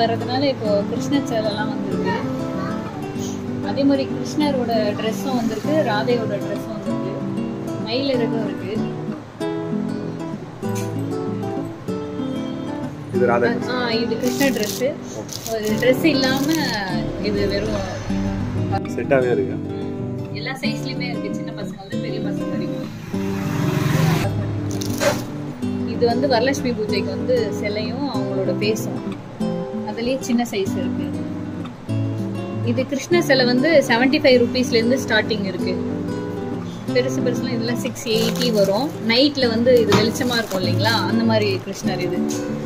வர்றதுனால இப்போ கிருஷ்ணர் சேலெல்லாம் வந்திருக்கு அதே மாதிரி கிருஷ்ணரோட ட்ரெஸ்ஸும் வந்திருக்கு ராதையோட ட்ரெஸ்ஸும் வந்திருக்கு மயில் இருக்கும் இருக்கு இது ராதா ஆ இது கிருஷ்ணர் ட்ரெஸ்ஸு ட்ரெஸ் இல்லாம இது வெறும் செட்டாகவே இருக்கு எல்லா சைஸ்லயுமே இருக்கு சின்ன பசங்க வந்து பெரிய பசங்க வரைக்கும் இது வந்து வரலட்சுமி பூஜைக்கு வந்து சிலையும் அவங்களோட பேசும் அதுலயே சின்ன சைஸ் இருக்கு இது கிருஷ்ண சிலை வந்து செவன்டி ஃபைவ் ருபீஸ்ல இருந்து ஸ்டார்டிங் இருக்கு பெருசு பெருசுலாம் இதெல்லாம் சிக்ஸ் எயிட்டி வரும் நைட்ல வந்து இது வெளிச்சமா இருக்கும் இல்லைங்களா அந்த மாதிரி கிருஷ்ணர் இது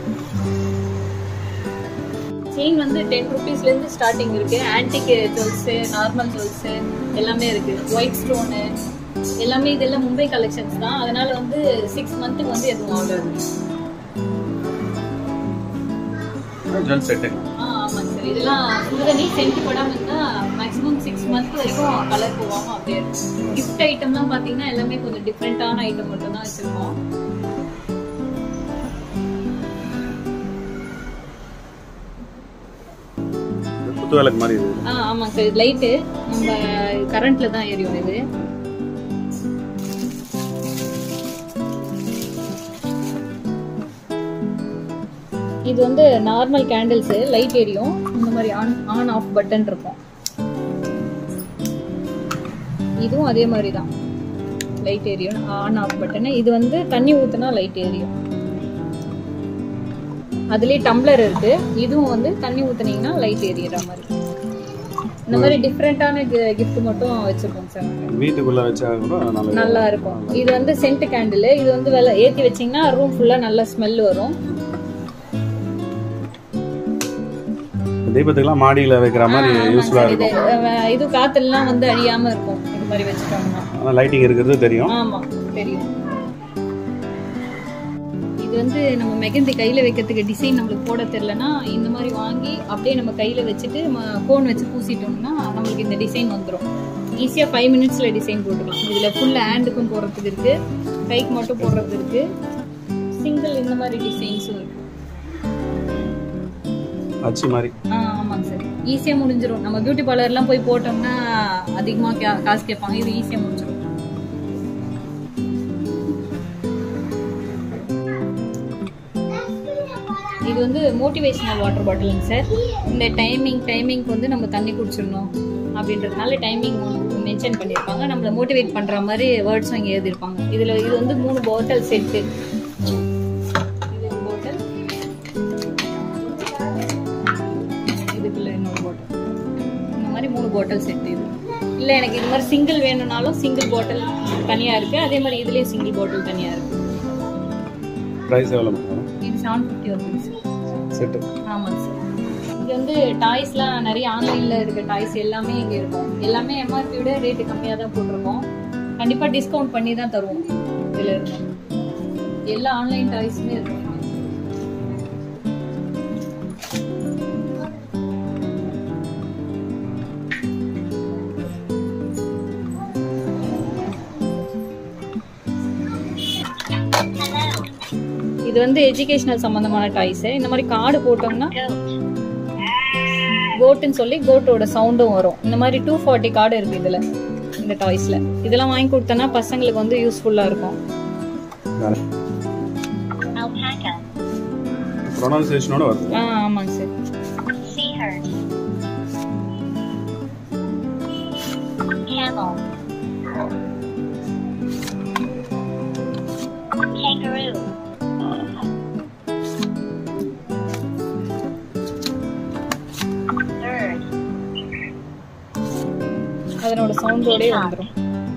செயின் வந்து டென் ருபீஸ்ல இருந்து ஸ்டார்டிங் இருக்கு ஆன்டிக் ஜுவல்ஸ் நார்மல் ஜுவல்ஸ் எல்லாமே இருக்கு ஒயிட் ஸ்டோனு எல்லாமே இதெல்லாம் மும்பை கலெக்ஷன்ஸ் தான் அதனால வந்து சிக்ஸ் மந்த்துக்கு வந்து எதுவும் ஆகாது ஜுவல் செட்டுங்க ஆ ஆமாங்க சார் இதெல்லாம் சுடுதண்ணி சென்ட் படாம இருந்தா மேக்ஸிமம் சிக்ஸ் மந்த் வரைக்கும் கலர் போகாம அப்படியே இருக்கும் கிஃப்ட் ஐட்டம்லாம் பாத்தீங்கன்னா எல்லாமே கொஞ்சம் டிஃப்ரெண்டான ஐட்டம் மட்டும் தான் வச்சிருக்கோம் இது குத்து விளக்கு மாதிரி இது ஆ ஆமாங்க சார் லைட்டு நம்ம கரண்ட்ல தான் எரியும் இது இது வந்து நார்மல் கேண்டில்ஸ் லைட் எரியும் இந்த மாதிரி ஆன் ஆன் ஆஃப் பட்டன் இருக்கும் இதுவும் அதே மாதிரி தான் லைட் எரியும் ஆன் ஆஃப் பட்டன் இது வந்து தண்ணி ஊத்துனா லைட் எரியும் அதுலயே டம்ளர் இருக்கு இதுவும் வந்து தண்ணி ஊத்துனீங்கன்னா லைட் எரியற மாதிரி இந்த மாதிரி டிஃப்ரெண்டான gift மட்டும் வச்சிருக்கோம் சார் நாங்க. வீட்டுக்குள்ள வச்சா கூட நல்லா நல்லா இருக்கும் இது வந்து சென்ட் கேண்டில் இது வந்து வெள்ள ஏத்தி வச்சீங்கன்னா ரூம் ஃபுல்லா நல்ல ஸ்மெல் வரும் தீபத்துக்குலாம் மாடியில வைக்கிற மாதிரி ஆமாங்க யூஸ்ஃபுல்லா சார், இது இருக்கும் அஹ், இது காத்தெல்லாம் வந்து அழியாம இருக்கும் இது மாதிரி வச்சுட்டோம்னா ஆனால் லைட்டிங் இருக்கிறது தெரியும் ஆமா தெரியும் இது வந்து நம்ம மெகந்தி கையில வைக்கிறதுக்கு டிசைன் நம்மளுக்கு போட தெரியலனா இந்த மாதிரி வாங்கி அப்படியே நம்ம கையில வச்சுட்டு கோன் வச்சு பூசிட்டோம்னா நம்மளுக்கு இந்த டிசைன் வந்துடும் ஈஸியா ஃபைவ் மினிட்ஸ்ல டிசைன் போட்டுக்கலாம் இதுல ஃபுல் ஹேண்டுக்கும் போடுறதுக்கு இருக்கு கைக்கு மட்டும் போடுறது இருக்கு சிங்கிள் இந்த மாதிரி டிசைன்ஸும் இருக்கு அச்சு மாதிரி ஆ ஆமாங்க சார் ஈஸியா முடிஞ்சிரும் நம்ம பியூட்டி பார்லர்லாம் போய் போட்டோம்னா அதிகமா கா- காசு கேட்பாங்க இது ஈஸியா முடிஞ்சிரும் இது வந்து மோட்டிவேஷனல் வாட்டர் பாட்டிலுங்க சார் இந்த டைமிங் டைமிங்க்கு வந்து நம்ம தண்ணி குடிச்சிடணும் அப்படின்றதுனால டைமிங் மென்ஷன் பண்ணியிருப்பாங்க நம்மளை மோட்டிவேட் பண்ற மாதிரி வேர்ட்ஸும் இங்கே எழுதியிருப்பாங்க இதுல இது வந்து மூணு பாட்டில் செட்டு இது ஒரு பாட்டில் இதுக்குள்ள இன்னொரு பாட்டில் இந்த மாதிரி மூணு பாட்டில் செட் இது இல்லை எனக்கு இது மாதிரி சிங்கிள் வேணும்னாலும் சிங்கிள் பாட்டில் தனியாக இருக்கு அதே மாதிரி இதுலேயும் சிங்கிள் பாட்டில் தனியாக இருக்கு ப்ரைஸ் எவ்வளோ மேடம் இது செவன் ஃபிஃப்டி வருதுங்க சார் செட்டு ஆமாங்க சார் இங்கே வந்து டாய்ஸ்லாம் நிறைய ஆன்லைனில் இருக்க டாய்ஸ் எல்லாமே இங்கே இருக்கும் எல்லாமே எம்ஆர்பி விட ரேட்டு கம்மியாக தான் போட்டிருக்கோம் கண்டிப்பாக டிஸ்கவுண்ட் பண்ணி தான் தருவோம் இதில் இருக்கு எல்லா ஆன்லைன் டாய்ஸுமே இருக்கும் இது வந்து எஜுகேஷனல் சம்பந்தமான டாய்ஸ் இந்த மாதிரி கார்டு போட்டோம்னா கோட்டுன்னு சொல்லி கோட்டோட சவுண்டும் வரும் இந்த மாதிரி டூ ஃபார்ட்டி கார்டு இருக்கு இதுல இந்த டாய்ஸ்ல இதெல்லாம் வாங்கி கொடுத்தோன்னா பசங்களுக்கு வந்து யூஸ்ஃபுல்லா இருக்கும் Alpaca. ப்ரொனன்சியேஷனோட வருது ஆ ஆமாங்க sir Seahorse. Camel. Kangaroo. Bird. அதனோட சவுண்டோடயே வந்துடும்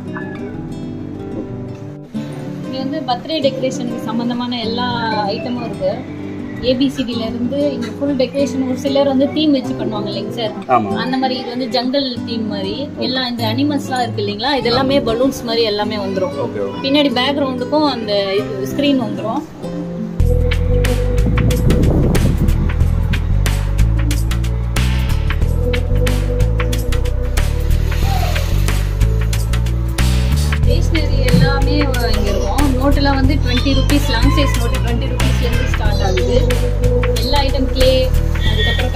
இங்க வந்து பர்த்டே டெக்கரேஷனுக்கு சம்பந்தமான எல்லா ஐட்டமும் இருக்கு ஏபிசிடில இருந்து இங்க ஃபுல் டெக்கரேஷன் ஒரு சிலர் வந்து தீம் வச்சு பண்ணுவாங்க இல்லைங்க சார் ஆமாம் அந்த மாதிரி இது வந்து ஜங்கல் தீம் மாதிரி எல்லாம் இந்த அனிமல்ஸ்லாம் இருக்கு இல்லைங்களா இது எல்லாமே பலூன்ஸ் மாதிரி எல்லாமே வந்துரும் ஓகே ஓகே பின்னாடி பேக்ரவுண்டுக்கும் அந்த இது ஸ்க்ரீன் வந்துரும் ஸ்டேஷ்னரி எல்லாமே இங்கே இருக்கும் நோட்டெல்லாம் வந்து twenty rupees long size note twenty ருபீஸ்லேருந்து ஸ்டார்ட் ஆகுது எல்லா ஐட்டம் க்ளே அதுக்கப்புறம்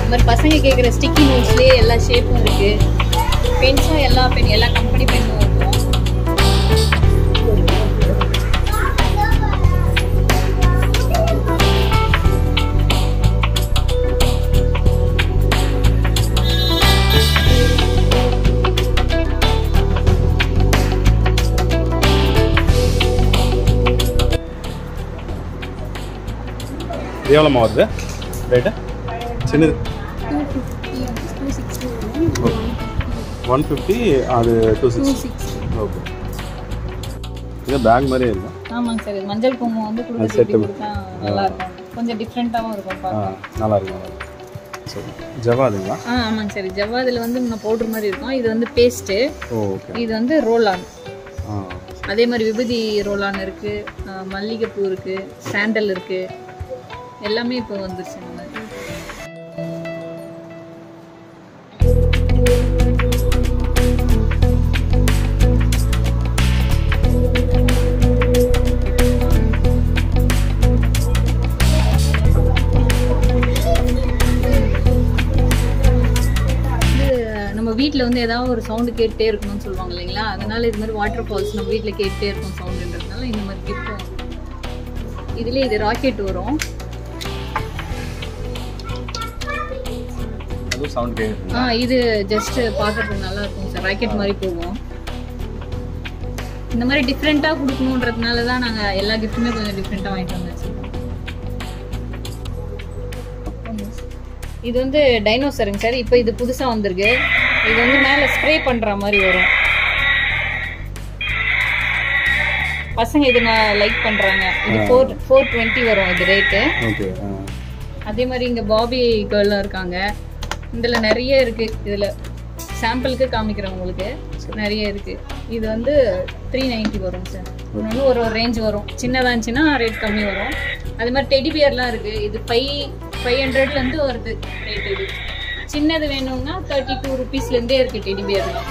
இந்த மாதிரி பசங்க கேட்குற ஸ்டிக்கி நோட்ஸ்லேயே எல்லா ஷேப்பும் இருக்கு பென்ஸும் எல்லா பென் எல்லா கம்பெனி பென்னும் இருக்கும் இது எவ்வளோமா வருது ரேட்டு சின்னது ஒன் ஃபிஃப்டி அது டூ சிக்ஸ்டி ஓகே இது பேக் மாதிரியே இருக்கும் ஆமாங்க சார் இது மஞ்சள் குங்குமம் வந்து அது கொடுத்து set எப்படி கொடுத்தா நல்லா இருக்கும் கொஞ்சம் டிஃப்ரெண்ட்டாகவும் இருக்கும் ஆ பார்க்க நல்லா இருக்கும் நல்லா இருக்கும் சரி ஜவாதுங்களா ஆ ஆமாங்க சார் ஜவ்வாதில் வந்து இன்னும் பவுடர் மாதிரி இருக்கும் இது வந்து பேஸ்ட்டு ஓ ஓகே இது வந்து ரோல் ஆன் ஆ அதே மாதிரி விபூதி ரோல் ஆன் இருக்கு ஆ, மல்லிகைப்பூ இருக்கு சாண்டல் இருக்கு எல்லாமே இப்போ வந்துருச்சு இந்த மாதிரி இது நம்ம வீட்டில் வந்து ஏதாவது ஒரு சவுண்டு கேட்டுட்டே இருக்கணும்னு சொல்லுவாங்க இல்லைங்களா அதனால இது மாதிரி வாட்டர் ஃபால்ஸ் நம்ம வீட்டில் கேட்டுட்டே இருக்கும் சவுண்டுன்றதுனால இந்த மாதிரி கிஃப்ட்டும் இதுலேயே இது ராக்கெட் வரும் அதுவும் சவுண்ட் கேட்குது ஆ இது ஜஸ்ட் பார்க்கறதுக்கு நல்லா இருக்கும் சார் ராக்கெட் மாதிரி போகும் இந்த மாதிரி டிஃப்ரெண்ட்டாக கொடுக்கணுன்றதுனால தான் நாங்கள் எல்லா கிஃப்ட்டுமே கொஞ்சம் டிஃப்ரெண்ட்டாக வாங்கிட்டு வந்தாச்சு இது வந்து டைனோசருங்க சார் இப்போ இது புதுசாக வந்திருக்கு இது வந்து மேலே ஸ்ப்ரே பண்ணுற மாதிரி வரும் பசங்க இது நான் லைக் பண்ணுறாங்க இது ஃபோர் ஃபோர் டுவெண்ட்டி வரும் இது ரேட்டு ஓகே ஆ அதே மாதிரி இங்க பாபி கேர்லாம் இருக்காங்க இதுல நிறைய இருக்கு இதுல சாம்பிளுக்கு காமிக்கிறேன் உங்களுக்கு நிறைய இருக்கு இது வந்து த்ரீ நைன்ட்டி வரும் சார் ஒன்று ஒரு ஒரு ரேஞ்ச் வரும் சின்னதா இருந்துச்சுன்னா ரேட் கம்மி வரும் அதே மாதிரி டெடி பியர்லாம் இருக்கு இது ஃபைவ் ஃபைவ் ஹண்ட்ரட்லேருந்து வருது ரேட் இது சின்னது வேணும்னா தேர்ட்டி டூ ருபீஸ்லேருந்தே இருக்கு டெடி பியர்லாம்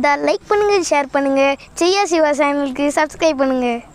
பிடிச்சிருந்தா லைக் பண்ணுங்கள் ஷேர் பண்ணுங்கள் செய்யா சிவா சேனலுக்கு சப்ஸ்கிரைப் பண்ணுங்கள்